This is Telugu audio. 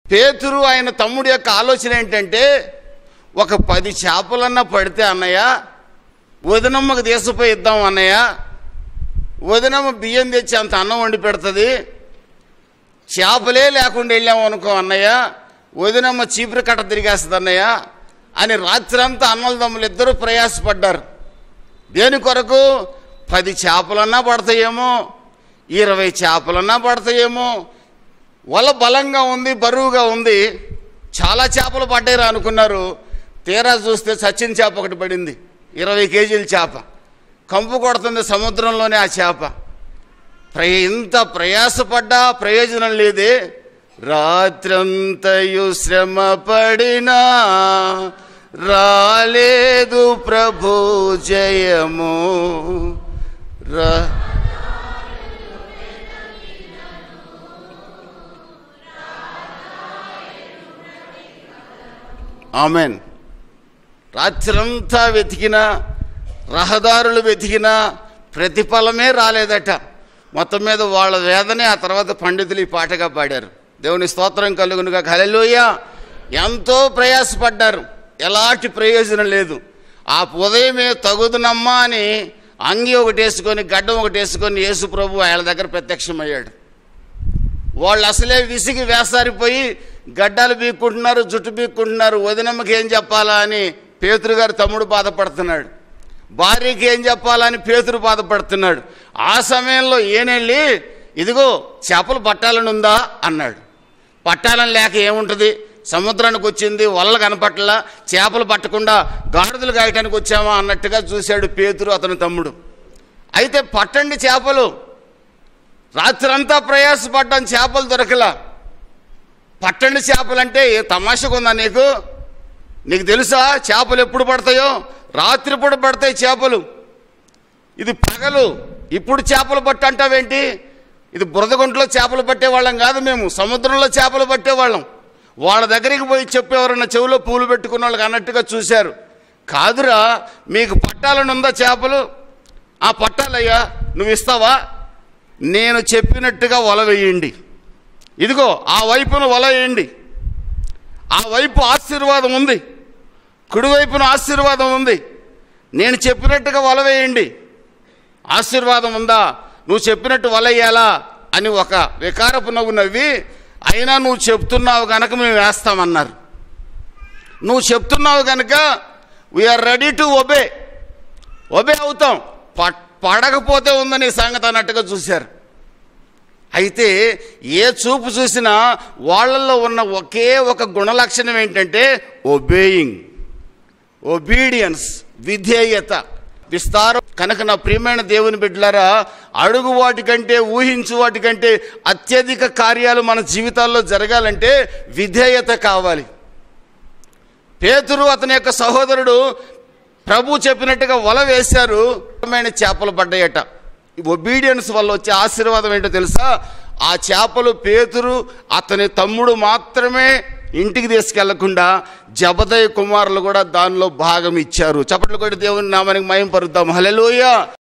పేతురు ఆయన తమ్ముడి యొక్క ఆలోచన ఏంటంటే ఒక పది చేపలన్నా పడితే అన్నయ్య వదినమ్మకు తీసుకుపోయి ఇద్దాం అన్నయ్య వదినమ్మ బియ్యం తెచ్చి అంత అన్నం వండి పెడుతుంది చేపలే లేకుండా వెళ్ళాము అనుకో అన్నయ్య వదినమ్మ చీపురు కట్ట తిరిగేస్తుంది అన్నయ్య అని రాత్రంతా అన్నల దమ్ములు ఇద్దరూ ప్రయాసపడ్డారు దేని కొరకు పది చేపలన్నా పడతాయేమో ఇరవై చేపలన్నా పడతాయేమో వల బలంగా ఉంది బరువుగా ఉంది చాలా చేపలు పడ్డాయిరా అనుకున్నారు తీరా చూస్తే సచిన్ చేప ఒకటి పడింది ఇరవై కేజీల చేప కంపు కొడుతుంది సముద్రంలోనే ఆ చేప ప్రయ ఇంత ప్రయాసపడ్డా ప్రయోజనం లేదే రాత్రంతయు శ్రమ పడినా రాలేదు ప్రభు జయము రా ఆమెన్ రాత్రంతా వెతికినా రహదారులు వెతికినా ప్రతిఫలమే రాలేదట మొత్తం మీద వాళ్ళ వేదనే ఆ తర్వాత పండితులు ఈ పాటగా పాడారు దేవుని స్తోత్రం కలుగునుగా హల్లెలూయా ఎంతో ప్రయాసపడ్డారు ఎలాంటి ప్రయోజనం లేదు ఆ ఉదయమే తగుదునమ్మా అని అంగి ఒకటి వేసుకొని గడ్డం ఒకటి వేసుకొని యేసు ప్రభు ఆయన దగ్గర ప్రత్యక్షమయ్యాడు వాళ్ళు అసలే విసిగి వేసారిపోయి గడ్డాలు బీక్కుంటున్నారు జుట్టు బీక్కుంటున్నారు వదినమ్మకి ఏం చెప్పాలా అని పేతురు గారు తమ్ముడు బాధపడుతున్నాడు భార్యకి ఏం చెప్పాలని పేతురు బాధపడుతున్నాడు ఆ సమయంలో ఏనెళ్ళి ఇదిగో చేపలు పట్టాలని ఉందా అన్నాడు పట్టాలని లేక ఏముంటుంది సముద్రానికి వచ్చింది వల్ల కనపట్ల చేపలు పట్టకుండా గాడిదలు కాయటానికి వచ్చామా అన్నట్టుగా చూశాడు పేతురు అతని తమ్ముడు అయితే పట్టండి చేపలు రాత్రంతా ప్రయాసపడ్డాం చేపలు దొరకలా పట్టండి చేపలంటే ఏ తమాషగా ఉందా నీకు నీకు తెలుసా చేపలు ఎప్పుడు పడతాయో రాత్రిపూట పడతాయి చేపలు ఇది పగలు ఇప్పుడు చేపలు పట్టు అంటావేంటి ఇది బురదగుంటలో చేపలు పట్టేవాళ్ళం కాదు మేము సముద్రంలో చేపలు పట్టేవాళ్ళం వాళ్ళ దగ్గరికి పోయి చెప్పేవారన్న చెవిలో పూలు పెట్టుకున్న వాళ్ళకి అన్నట్టుగా చూశారు కాదురా మీకు పట్టాలని ఉందా చేపలు ఆ పట్టాలయ్యా నువ్వు ఇస్తావా నేను చెప్పినట్టుగా వల వేయండి ఇదిగో ఆ వైపున వల వేయండి ఆ వైపు ఆశీర్వాదం ఉంది కుడివైపున ఆశీర్వాదం ఉంది నేను చెప్పినట్టుగా వల వేయండి ఆశీర్వాదం ఉందా నువ్వు చెప్పినట్టు వలయ్యాలా అని ఒక వికారపు నవ్వు నవ్వి అయినా నువ్వు చెప్తున్నావు కనుక మేము వేస్తామన్నారు నువ్వు చెప్తున్నావు కనుక we are ready to obey obey అవుతాం ప- పడకపోతే ఉందని సంగతి అన్నట్టుగా చూశారు అయితే ఏ చూపు చూసినా వాళ్ళల్లో ఉన్న ఒకే ఒక గుణలక్షణం ఏంటంటే ఒబేయింగ్ ఒబీడియన్స్ విధేయత విస్తారం కనుక నా ప్రియమైన దేవుని బిడ్డలారా అడుగు వాటికంటే ఊహించు వాటికంటే అత్యధిక కార్యాలు మన జీవితాల్లో జరగాలంటే విధేయత కావాలి పేతురు అతని యొక్క సహోదరుడు ప్రభు చెప్పినట్టుగా వల వేశారు అద్భుతమైన చేపలు పడ్డాయట ఒబీడియన్స్ వల్ల వచ్చే ఆశీర్వాదం ఏంటో తెలుసా ఆ చేపలు పేతురు అతని తమ్ముడు మాత్రమే ఇంటికి తీసుకెళ్లకుండా జబదయ్య కుమారులు కూడా దానిలో భాగం ఇచ్చారు చప్పట్లు కొట్టి దేవుని నామానికి మయం పరుద్దాం హల్లెలూయా